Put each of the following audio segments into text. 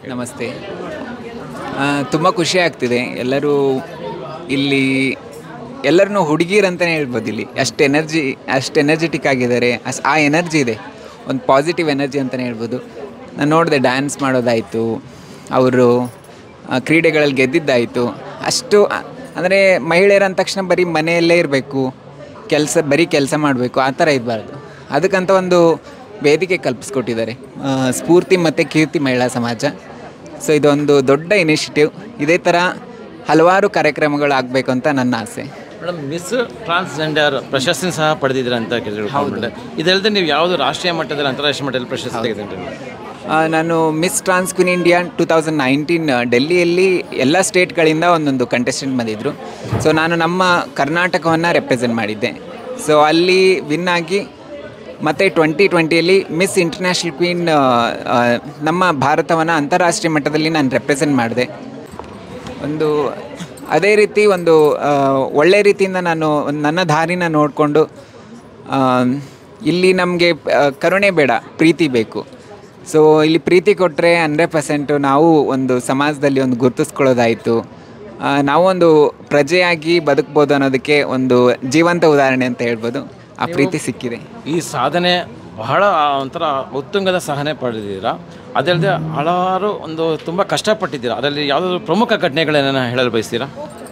ನಮಸ್ತೆ ತುಂಬ ಖುಷಿ ಆಗ್ತಿದೆ ಎಲ್ಲರೂ ಇಲ್ಲಿ ಎಲ್ಲರನ್ನೂ ಹುಡುಗಿರಂತಲೇ ಹೇಳ್ಬೋದು ಇಲ್ಲಿ ಅಷ್ಟು ಎನರ್ಜಿ ಅಷ್ಟು ಎನರ್ಜೆಟಿಕ್ ಆಗಿದ್ದಾರೆ ಅಸ್ ಆ ಎನರ್ಜಿ ಇದೆ ಒಂದು ಪಾಸಿಟಿವ್ ಎನರ್ಜಿ ಅಂತಲೇ ಹೇಳ್ಬೋದು ನಾನು ನೋಡಿದೆ ಡ್ಯಾನ್ಸ್ ಮಾಡೋದಾಯಿತು ಅವರು ಕ್ರೀಡೆಗಳಲ್ಲಿ ಗೆದ್ದಿದ್ದಾಯಿತು ಅಷ್ಟು ಅಂದರೆ ಮಹಿಳೆಯರು ಅಂದ ತಕ್ಷಣ ಬರೀ ಮನೆಯಲ್ಲೇ ಇರಬೇಕು ಕೆಲಸ ಬರೀ ಕೆಲಸ ಮಾಡಬೇಕು ಆ ಥರ ಇರಬಾರ್ದು ಅದಕ್ಕಂತ ಒಂದು ವೇದಿಕೆ ಕಲ್ಪಿಸ್ಕೊಟ್ಟಿದ್ದಾರೆ ಆ, ಸ್ಫೂರ್ತಿ ಮತ್ತು ಕೀರ್ತಿ ಮಹಿಳಾ ಸಮಾಜ ಸೊ ಇದೊಂದು ದೊಡ್ಡ ಇನಿಷಿಯೇಟಿವ್ ಇದೇ ಥರ ಹಲವಾರು ಕಾರ್ಯಕ್ರಮಗಳು ಆಗಬೇಕು ಅಂತ ನನ್ನ ಆಸೆ ಮೇಡಮ್ ಮಿಸ್ ಟ್ರಾನ್ಸ್ಜೆಂಡರ್ ಪ್ರಶಸ್ತಿ ಸಹ ಪಡೆದಿದ್ದೀರ ಅಂತ ಕೇಳಿದ್ರೆ ಇದಲ್ಲದೆ ನೀವು ಯಾವುದು ರಾಷ್ಟ್ರೀಯ ಮಟ್ಟದಲ್ಲಿ ಅಂತಾರಾಷ್ಟ್ರೀಯ ಮಟ್ಟದಲ್ಲಿ ಪ್ರಶಸ್ತಿ ತೆಗೆದಿದ್ದೀರಿ ಆ, ನಾನು miss trans queen India two thousand nineteen ಡೆಲ್ಲಿಯಲ್ಲಿ ಎಲ್ಲ ಸ್ಟೇಟ್ಗಳಿಂದ ಒಂದೊಂದು ಕಂಟೆಸ್ಟೆಂಟ್ ಬಂದಿದ್ದರು ಸೊ ನಾನು ನಮ್ಮ ಕರ್ನಾಟಕವನ್ನು ರೆಪ್ರೆಸೆಂಟ್ ಮಾಡಿದ್ದೆ ಸೊ ಅಲ್ಲಿ ವಿನ್ ಆಗಿ ಮತ್ತು ಟ್ವೆಂಟಿ ಟ್ವೆಂಟಿಯಲ್ಲಿ ಮಿಸ್ ಇಂಟರ್ನ್ಯಾಷನಲ್ ಕ್ವೀನ್ ನಮ್ಮ ಭಾರತವನ್ನು ಅಂತಾರಾಷ್ಟ್ರೀಯ ಮಟ್ಟದಲ್ಲಿ ನಾನು ರೆಪ್ರೆಸೆಂಟ್ ಮಾಡಿದೆ ಒಂದು ಅದೇ ರೀತಿ ಒಂದು ಆ, ಒಳ್ಳೆ ರೀತಿಯಿಂದ ನಾನು ಒಂದು ನನ್ನ ದಾರಿನ ನೋಡಿಕೊಂಡು ಇಲ್ಲಿ ನಮಗೆ ಕರುಣೆ ಬೇಡ ಪ್ರೀತಿ ಬೇಕು ಸೊ ಇಲ್ಲಿ ಪ್ರೀತಿ ಕೊಟ್ಟರೆ ಹಂಡ್ರೆಡ್ ಪರ್ಸೆಂಟು ನಾವು ಒಂದು ಸಮಾಜದಲ್ಲಿ ಒಂದು ಗುರುತಿಸ್ಕೊಳ್ಳೋದಾಯಿತು ಆ, ನಾವು ಒಂದು ಪ್ರಜೆಯಾಗಿ ಬದುಕ್ಬೋದು ಅನ್ನೋದಕ್ಕೆ ಒಂದು ಜೀವಂತ ಉದಾಹರಣೆ ಅಂತ ಹೇಳ್ಬೋದು ಆ ಪ್ರೀತಿ ಸಿಕ್ಕಿದೆ ಈ ಸಾಧನೆ ಬಹಳ ಒಂಥರ ಉತ್ತುಂಗದ ಸಾಧನೆ ಪಡೆದಿದ್ದೀರಾ ಅದಲ್ಲದೆ ಹಲವಾರು ಒಂದು ತುಂಬ ಕಷ್ಟಪಟ್ಟಿದ್ದೀರಾ ಅದರಲ್ಲಿ ಯಾವುದಾದ್ರು ಪ್ರಮುಖ ಘಟನೆಗಳೇನ ಹೇಳಲು ಬಯಸ್ತೀರಾ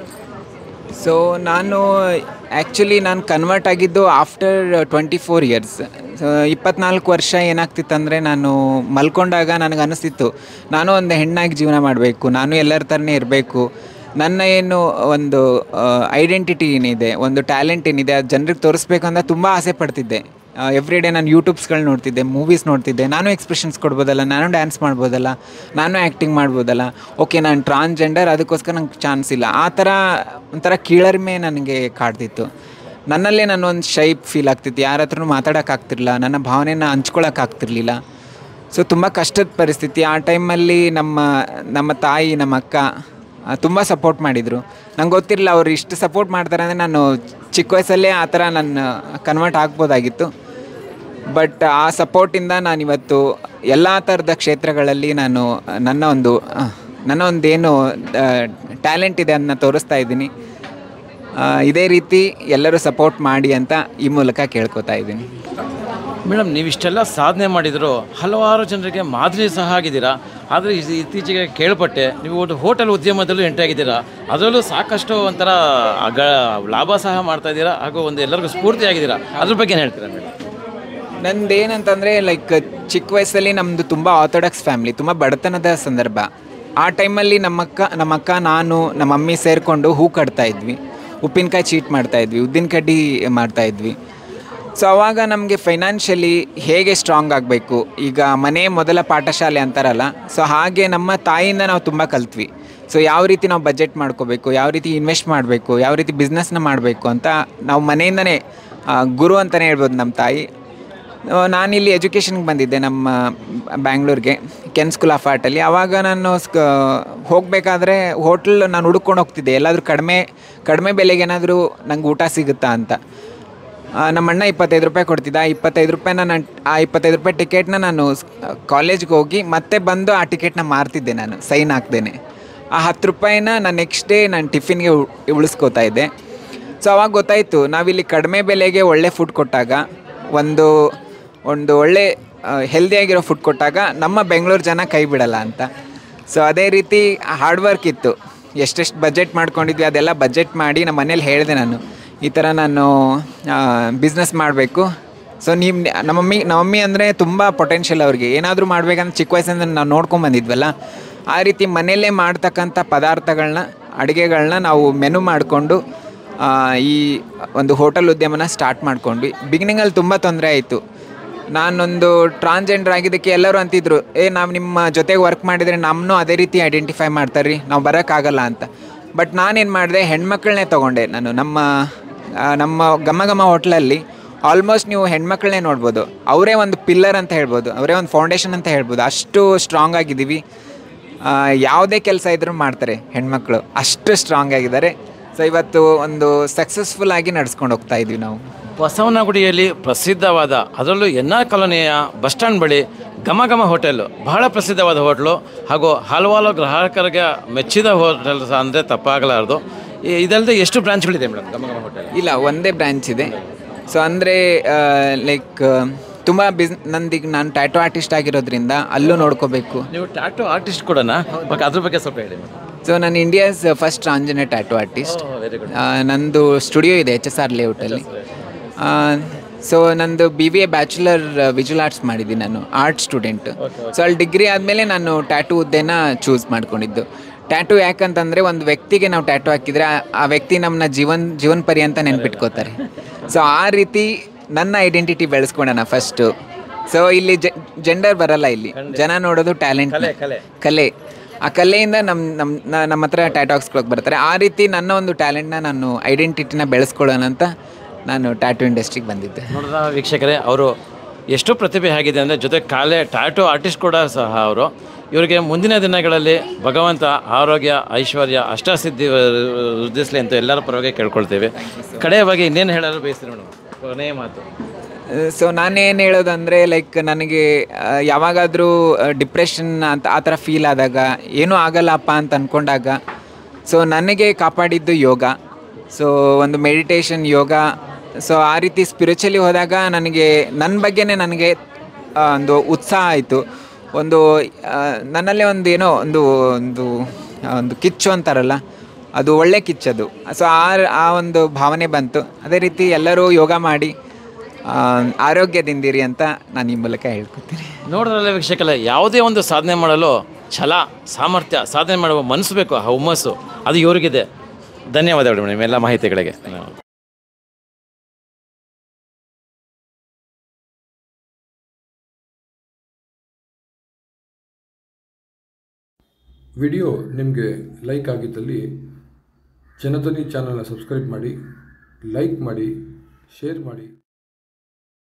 ಸೊ ನಾನು ಆ್ಯಕ್ಚುಲಿ ನಾನು ಕನ್ವರ್ಟ್ ಆಗಿದ್ದು after twenty four years so ಇಪ್ಪತ್ನಾಲ್ಕು ವರ್ಷ ಏನಾಗ್ತಿತ್ತಂದರೆ ನಾನು ಮಲ್ಕೊಂಡಾಗ ನನಗೆ ಅನಿಸ್ತಿತ್ತು ನಾನು ಒಂದು ಹೆಣ್ಣಾಗಿ ಜೀವನ ಮಾಡಬೇಕು ನಾನು ಎಲ್ಲರ ಥರನೇ ಇರಬೇಕು ನನ್ನ ಏನು ಒಂದು ಐಡೆಂಟಿಟಿ ಏನಿದೆ ಒಂದು ಟ್ಯಾಲೆಂಟ್ ಏನಿದೆ ಅದು ಜನರಿಗೆ ತೋರಿಸ್ಬೇಕು ಅಂತ ತುಂಬ ಆಸೆ ಪಡ್ತಿದ್ದೆ ಎವ್ರಿ ಡೇ ನಾನು ಯೂಟ್ಯೂಬ್ಸ್ಗಳು ನೋಡ್ತಿದ್ದೆ ಮೂವೀಸ್ ನೋಡ್ತಿದ್ದೆ ನಾನು ಎಕ್ಸ್ಪ್ರೆಷನ್ಸ್ ಕೊಡ್ಬೋದಲ್ಲ ನಾನು ಡ್ಯಾನ್ಸ್ ಮಾಡ್ಬೋದಲ್ಲ ನಾನು ಆ್ಯಕ್ಟಿಂಗ್ ಮಾಡ್ಬೋದಲ್ಲ ಓಕೆ ನಾನು ಟ್ರಾನ್ಸ್ಜೆಂಡರ್ ಅದಕ್ಕೋಸ್ಕರ ನಂಗೆ ಚಾನ್ಸ್ ಇಲ್ಲ ಆ ಥರ ಒಂಥರ ಕೀಳರಿಮೆ ನನಗೆ ಕಾಡ್ತಿತ್ತು ನನ್ನಲ್ಲೇ ನಾನು ಒಂದು ಶೈಪ್ ಫೀಲ್ ಆಗ್ತಿತ್ತು ಯಾರ ಹತ್ರನೂ ಮಾತಾಡೋಕ್ಕಾಗ್ತಿರ್ಲಿಲ್ಲ ನನ್ನ ಭಾವನೆನ ಹಂಚ್ಕೊಳಕ್ಕಾಗ್ತಿರ್ಲಿಲ್ಲ ಸೊ ತುಂಬ ಕಷ್ಟದ ಪರಿಸ್ಥಿತಿ ಆ ಟೈಮಲ್ಲಿ ನಮ್ಮ ನಮ್ಮ ತಾಯಿ ನಮ್ಮ ಅಕ್ಕ ತುಂಬ ಸಪೋರ್ಟ್ ಮಾಡಿದರು ನಂಗೆ ಗೊತ್ತಿರಲಿಲ್ಲ ಅವ್ರು ಇಷ್ಟು ಸಪೋರ್ಟ್ ಮಾಡ್ತಾರೆ ಅಂದರೆ ನಾನು ಚಿಕ್ಕ ವಯಸ್ಸಲ್ಲೇ ಆ ಥರ ನನ್ನ ಕನ್ವರ್ಟ್ ಆಗ್ಬೋದಾಗಿತ್ತು ಬಟ್ ಆ ಸಪೋರ್ಟಿಂದ ನಾನಿವತ್ತು ಎಲ್ಲ ಥರದ ಕ್ಷೇತ್ರಗಳಲ್ಲಿ ನಾನು ನನ್ನ ಒಂದು ಆ, ನನ್ನ ಒಂದೇನು ಟ್ಯಾಲೆಂಟ್ ಇದೆ ಅದನ್ನ ತೋರಿಸ್ತಾ ಇದ್ದೀನಿ ಆ, ಇದೇ ರೀತಿ ಎಲ್ಲರೂ ಸಪೋರ್ಟ್ ಮಾಡಿ ಅಂತ ಈ ಮೂಲಕ ಕೇಳ್ಕೊತಾ ಇದ್ದೀನಿ ಮೇಡಮ್ ನೀವು ಇಷ್ಟೆಲ್ಲ ಸಾಧನೆ ಮಾಡಿದ್ರು ಹಲವಾರು ಜನರಿಗೆ ಮಾದರಿ ಸಹ ಆಗಿದ್ದೀರಾ ಆದರೆ ಇದು ಇತ್ತೀಚೆಗೆ ಕೇಳ್ಪಟ್ಟೆ ನೀವು ಒಂದು ಹೋಟೆಲ್ ಉದ್ಯಮದಲ್ಲೂ ಎಂಟ್ರಿ ಆಗಿದ್ದೀರಾ ಅದರಲ್ಲೂ ಸಾಕಷ್ಟು ಒಂಥರ ಅಗ ಲಾಭ ಸಹ ಮಾಡ್ತಾ ಇದ್ದೀರಾ ಹಾಗೂ ಒಂದು ಎಲ್ಲರಿಗೂ ಸ್ಫೂರ್ತಿ ಆಗಿದ್ದೀರಾ ಅದ್ರ ಬಗ್ಗೆ ಏನು ಹೇಳ್ತೀರಾ ಮೇಡಮ್ ನಂದು ಏನಂತಂದರೆ ಲೈಕ್ ಚಿಕ್ಕ ವಯಸ್ಸಲ್ಲಿ ನಮ್ಮದು ತುಂಬ ಆರ್ಥೋಡಾಕ್ಸ್ ಫ್ಯಾಮ್ಲಿ ತುಂಬ ಬಡತನದ ಸಂದರ್ಭ ಆ ಟೈಮಲ್ಲಿ ನಮ್ಮಕ್ಕ ನಮ್ಮಕ್ಕ ನಾನು ನಮ್ಮ ಮಮ್ಮಿ ಸೇರಿಕೊಂಡು ಹೂ ಕಟ್ತಾ ಇದ್ವಿ ಉಪ್ಪಿನಕಾಯಿ ಚೀಟ್ ಮಾಡ್ತಾ ಇದ್ವಿ ಉದ್ದಿನ ಕಡ್ಡಿ ಮಾಡ್ತಾ ಇದ್ವಿ ಸೊ ಅವಾಗ ನಮಗೆ ಫೈನಾನ್ಷಿಯಲಿ ಹೇಗೆ ಸ್ಟ್ರಾಂಗ್ ಆಗಬೇಕು ಈಗ ಮನೆ ಮೊದಲ ಪಾಠಶಾಲೆ ಅಂತಾರಲ್ಲ ಸೊ ಹಾಗೆ ನಮ್ಮ ತಾಯಿಯಿಂದ ನಾವು ತುಂಬ ಕಲ್ತ್ವಿ ಸೊ ಯಾವ ರೀತಿ ನಾವು ಬಜೆಟ್ ಮಾಡ್ಕೋಬೇಕು ಯಾವ ರೀತಿ ಇನ್ವೆಸ್ಟ್ ಮಾಡಬೇಕು ಯಾವ ರೀತಿ ಬಿಸ್ನೆಸ್ನ ಮಾಡಬೇಕು ಅಂತ ನಾವು ಮನೆಯಿಂದನೇ ಆ, ಗುರು ಅಂತಲೇ ಹೇಳ್ಬೋದು ನಮ್ಮ ತಾಯಿ ಆ, ನಾನಿಲ್ಲಿ ಎಜುಕೇಷನ್ಗೆ ಬಂದಿದ್ದೆ ನಮ್ಮ ಬ್ಯಾಂಗ್ಳೂರಿಗೆ ಕೆನ್ ಸ್ಕೂಲ್ ಆಫ್ ಆರ್ಟಲ್ಲಿ ಆವಾಗ ನಾನು ಸ್ಕ ಹೋಗಬೇಕಾದ್ರೆ ಹೋಟ್ಲ್ ನಾನು ಹುಡ್ಕೊಂಡು ಹೋಗ್ತಿದ್ದೆ ಎಲ್ಲಾದರೂ ಕಡಿಮೆ ಕಡಿಮೆ ಬೆಲೆಗೆ ಏನಾದರೂ ನಂಗೆ ಊಟ ಸಿಗುತ್ತಾ ಅಂತ ಆ, ನಮ್ಮ ಅಣ್ಣ ಇಪ್ಪತ್ತೈದು ರೂಪಾಯಿ ಕೊಡ್ತಿದ್ದ ಆ ಇಪ್ಪತ್ತೈದು ರೂಪಾಯಿನ ನಾನು ಆ ಇಪ್ಪತ್ತೈದು ರೂಪಾಯಿ ಟಿಕೆಟ್ನ ನಾನು ಕಾಲೇಜ್ಗೆ ಹೋಗಿ ಮತ್ತೆ ಬಂದು ಆ ಟಿಕೆಟ್ನ ಮಾರ್ತಿದ್ದೆ ನಾನು ಸೈನ್ ಹಾಕ್ದೇನೆ ಆ ಹತ್ತು ರೂಪಾಯಿನ ನಾನು ನೆಕ್ಸ್ಟ್ ಡೇ ನಾನು ಟಿಫಿನ್ಗೆ ಉ- ಉಳಿಸ್ಕೋತಾ ಇದ್ದೆ ಸೊ ಅವಾಗ ಗೊತ್ತಾಯಿತು ನಾವಿಲ್ಲಿ ಕಡಿಮೆ ಬೆಲೆಗೆ ಒಳ್ಳೆ ಫುಡ್ ಕೊಟ್ಟಾಗ ಒಂದು ಒಂದು ಒಳ್ಳೆ ಹೆಲ್ದಿಯಾಗಿರೋ ಫುಡ್ ಕೊಟ್ಟಾಗ ನಮ್ಮ ಬೆಂಗಳೂರು ಜನ ಕೈ ಬಿಡಲ್ಲ ಅಂತ ಸೊ ಅದೇ ರೀತಿ ಹಾರ್ಡ್ ವರ್ಕ್ ಇತ್ತು ಎಷ್ಟೆಷ್ಟು ಬಜೆಟ್ ಮಾಡ್ಕೊಂಡಿದ್ವಿ ಅದೆಲ್ಲ ಬಜೆಟ್ ಮಾಡಿ ನಮ್ಮ ಮನೇಲಿ ಹೇಳಿದೆ ನಾನು ಈ ಥರ ನಾನು ಬಿಸ್ನೆಸ್ ಮಾಡಬೇಕು ಸೊ ನೀವು ನಮ್ಮ ಮಮ್ಮಿ ನಮ್ಮ ಮಮ್ಮಿ ಅಂದರೆ ತುಂಬ ಪೊಟೆನ್ಷಿಯಲ್ ಅವ್ರಿಗೆ ಏನಾದರೂ ಮಾಡ್ಬೇಕಂತ ಚಿಕ್ಕ ವಯಸ್ಸಿಂದ ನಾವು ನೋಡ್ಕೊಂಬಂದಿದ್ವಲ್ಲ ಆ ರೀತಿ ಮನೆಯಲ್ಲೇ ಮಾಡ್ತಕ್ಕಂಥ ಪದಾರ್ಥಗಳನ್ನ ಅಡುಗೆಗಳನ್ನ ನಾವು ಮೆನು ಮಾಡಿಕೊಂಡು ಈ ಒಂದು ಹೋಟೆಲ್ ಉದ್ಯಮನ ಸ್ಟಾರ್ಟ್ ಮಾಡ್ಕೊಂಡ್ವಿ ಬಿಗಿನಿಂಗಲ್ಲಿ ತುಂಬ ತೊಂದರೆ ಆಯಿತು ನಾನೊಂದು ಟ್ರಾನ್ಸ್ಜೆಂಡರ್ ಆಗಿದ್ದಕ್ಕೆ ಎಲ್ಲರೂ ಅಂತಿದ್ರು ಏ ನಾವು ನಿಮ್ಮ ಜೊತೆಗೆ ವರ್ಕ್ ಮಾಡಿದರೆ ನಮ್ಮನ್ನೂ ಅದೇ ರೀತಿ ಐಡೆಂಟಿಫೈ ಮಾಡ್ತಾರೆ ರೀ ನಾವು ಬರೋಕ್ಕಾಗಲ್ಲ ಅಂತ ಬಟ್ ನಾನೇನು ಮಾಡಿದೆ ಹೆಣ್ಮಕ್ಳನ್ನೇ ತೊಗೊಂಡೆ ನಾನು ನಮ್ಮ ಆ, ನಮ್ಮ ಘಮ ಘಮ ಹೋಟ್ಲಲ್ಲಿ ಆಲ್ಮೋಸ್ಟ್ ನೀವು ಹೆಣ್ಮಕ್ಳನ್ನೇ ನೋಡ್ಬೋದು ಅವರೇ ಒಂದು ಪಿಲ್ಲರ್ ಅಂತ ಹೇಳ್ಬೋದು ಅವರೇ ಒಂದು ಫೌಂಡೇಶನ್ ಅಂತ ಹೇಳ್ಬೋದು ಅಷ್ಟು ಸ್ಟ್ರಾಂಗ್ ಆಗಿದ್ದೀವಿ ಆ, ಯಾವುದೇ ಕೆಲಸ ಇದ್ರೂ ಮಾಡ್ತಾರೆ ಹೆಣ್ಮಕ್ಳು ಅಷ್ಟು ಸ್ಟ್ರಾಂಗ್ ಆಗಿದ್ದಾರೆ ಸೊ ಇವತ್ತು ಒಂದು ಸಕ್ಸಸ್ಫುಲ್ ಆಗಿ ನಡ್ಸ್ಕೊಂಡು ಹೋಗ್ತಾ ಇದ್ವಿ ನಾವು ಬಸವನಗುಡಿಯಲ್ಲಿ ಪ್ರಸಿದ್ಧವಾದ ಅದರಲ್ಲೂ ಎನ್ ಆರ್ ಕಾಲೋನಿಯ ಬಸ್ ಸ್ಟ್ಯಾಂಡ್ ಬಳಿ ಘಮ ಘಮ ಹೋಟೆಲ್ಲು ಬಹಳ ಪ್ರಸಿದ್ಧವಾದ ಹೋಟ್ಲು ಹಾಗೂ ಹಲವಾರು ಗ್ರಾಹಕರಿಗೆ ಮೆಚ್ಚಿದ ಹೋಟೆಲ್ ಸಹ ಅಂದರೆ ತಪ್ಪಾಗಲಾರದು ಈ- ಇದಲ್ಲದೆ ಎಷ್ಟು ಬ್ರಾಂಚ್ಗಳಿದೆ ಮೇಡಮ್ ಘಮ ಘಮ ಹೋಟೆಲ್ ಇಲ್ಲ ಒಂದೇ ಬ್ರ್ಯಾಂಚ್ ಇದೆ ಸೊ ಅಂದರೆ ಲೈಕ್ ತುಂಬ ಬಿಸ್ ನಂದೀಗ ನಾನು ಟ್ಯಾಟೋ ಆರ್ಟಿಸ್ಟ್ ಆಗಿರೋದ್ರಿಂದ ಅಲ್ಲೂ ನೋಡ್ಕೋಬೇಕು ನೀವು ಟ್ಯಾಟೋ ಆರ್ಟಿಸ್ಟ್ ಕೂಡ ಬಗ್ಗೆ ಅದ್ರ ಬಗ್ಗೆ ಸ್ವಲ್ಪ ಹೇಳಿ ಮೇಡಮ್ ಸೊ ನಾನು India's first transgender tattoo artist very good ನಂದು ಸ್ಟುಡಿಯೋ ಇದೆ ಎಚ್ ಎಸ್ ಆರ್ ಲೇಔಟಲ್ಲಿ ಸೊ ನಂದು B B A bachelor visual arts ಮಾಡಿದ್ದೀನಿ ನಾನು ಆರ್ಟ್ ಸ್ಟೂಡೆಂಟ್ ಸೊ ಅಲ್ಲಿ ಡಿಗ್ರಿ ಆದಮೇಲೆ ನಾನು ಟ್ಯಾಟೂ ಹುದ್ದೆನ ಚೂಸ್ ಮಾಡ್ಕೊಂಡಿದ್ದು ಟ್ಯಾಟೂ ಯಾಕಂತಂದರೆ ಒಂದು ವ್ಯಕ್ತಿಗೆ ನಾವು ಟ್ಯಾಟೂ ಹಾಕಿದರೆ ಆ- ಆ ವ್ಯಕ್ತಿ ನಮ್ಮನ್ನ ಜೀವನ್ ಜೀವನ ಪರ್ಯಂತ ನೆನ್ಪಿಟ್ಕೋತಾರೆ ಸೊ ಆ ರೀತಿ ನನ್ನ ಐಡೆಂಟಿಟಿ ಬೆಳೆಸ್ಕೊಂಡಣ ಫಸ್ಟು ಸೊ ಇಲ್ಲಿ ಜೆಂಡರ್ ಬರಲ್ಲ ಇಲ್ಲಿ ಜನ ನೋಡೋದು ಟ್ಯಾಲೆಂಟ್ ಕಲೆ. ಕಲೆ ಆ ಕಲೆಯಿಂದ ನಮ್ಮ ನಮ್ಮ ನ- ನಮ್ಮ ಹತ್ರ ಟ್ಯಾಟಾಕ್ಸ್ಗಳಿಗೆ ಬರ್ತಾರೆ ಆ ರೀತಿ ನನ್ನ ಒಂದು ಟ್ಯಾಲೆಂಟ್ನ ನಾನು ಐಡೆಂಟಿಟಿನ ಬೆಳೆಸ್ಕೊಳ್ಳೋಣ ಅಂತ ನಾನು ಟ್ಯಾಟೂ ಇಂಡಸ್ಟ್ರಿಗೆ ಬಂದಿದ್ದೆ ನೋಡಿದ ವೀಕ್ಷಕರೇ ಅವರು ಎಷ್ಟು ಪ್ರತಿಭೆ ಆಗಿದೆ ಅಂದರೆ ಜೊತೆ ಕಾಲೇ ಟ್ಯಾಟೋ ಆರ್ಟಿಸ್ಟ್ ಕೂಡ ಸಹ ಅವರು ಇವರಿಗೆ ಮುಂದಿನ ದಿನಗಳಲ್ಲಿ ಭಗವಂತ ಆರೋಗ್ಯ ಐಶ್ವರ್ಯ ಅಷ್ಟಸಿದ್ಧಿ ವೃದ್ಧಿಸಲಿ ಅಂತ ಎಲ್ಲರ ಪರವಾಗಿ ಕೇಳ್ಕೊಳ್ತೇವೆ ಕಡೆಯವಾಗಿ ಇನ್ನೇನು ಹೇಳಲು ಬಯಸ್ತೀನಿ ಮೇಡಮ್ ಕೊನೆಯ ಮಾತು ಸೊ ನಾನೇನು ಹೇಳೋದಂದರೆ ಲೈಕ್ ನನಗೆ ಆ, ಯಾವಾಗಾದರೂ ಡಿಪ್ರೆಷನ್ ಅಂತ ಆ ಥರ ಫೀಲ್ ಆದಾಗ ಏನೂ ಆಗಲ್ಲಪ್ಪ ಅಂತ ಅಂದ್ಕೊಂಡಾಗ ಸೊ ನನಗೆ ಕಾಪಾಡಿದ್ದು ಯೋಗ ಸೊ ಒಂದು ಮೆಡಿಟೇಷನ್ ಯೋಗ ಸೊ ಆ ರೀತಿ ಸ್ಪಿರಿಚುಲಿ ಹೋದಾಗ ನನಗೆ ನನ್ನ ಬಗ್ಗೆನೇ ನನಗೆ ಆ, ಒಂದು ಉತ್ಸಾಹ ಆಯಿತು ಒಂದು ಆ, ನನ್ನಲ್ಲೇ ಒಂದು ಏನೋ ಒಂದು ಒಂದು ಆ, ಒಂದು ಕಿಚ್ಚು ಅಂತಾರಲ್ಲ ಅದು ಒಳ್ಳೆ ಕಿಚ್ಚದು ಸೊ ಆ ಆ ಒಂದು ಭಾವನೆ ಬಂತು ಅದೇ ರೀತಿ ಎಲ್ಲರೂ ಯೋಗ ಮಾಡಿ ಆ, ಆರೋಗ್ಯದಿಂದಿರಿ ಅಂತ ನಾನು ಈ ಮೂಲಕ ಹೇಳ್ಕೊತೀನಿ ನೋಡಿದ್ರಲ್ಲ ವೀಕ್ಷಕರೇ ಯಾವುದೇ ಒಂದು ಸಾಧನೆ ಮಾಡಲು ಛಲ ಸಾಮರ್ಥ್ಯ ಸಾಧನೆ ಮಾಡುವ ಮನಸ್ಸು ಬೇಕು ಆ ಹುಮ್ಮಸ್ಸು ಅದು ಇವರಿಗಿದೆ ಧನ್ಯವಾದಗಳು ಮೇಡಮ್ ಎಲ್ಲ ಮಾಹಿತಿಗಳಿಗೆ ವಿಡಿಯೋ ನಿಮಗೆ ಲೈಕ್ ಆಗಿದ್ದಲ್ಲಿ ಜನಧ್ವನಿ ಚಾನಲ್ನ ಸಬ್ಸ್ಕ್ರೈಬ್ ಮಾಡಿ ಲೈಕ್ ಮಾಡಿ ಶೇರ್ ಮಾಡಿ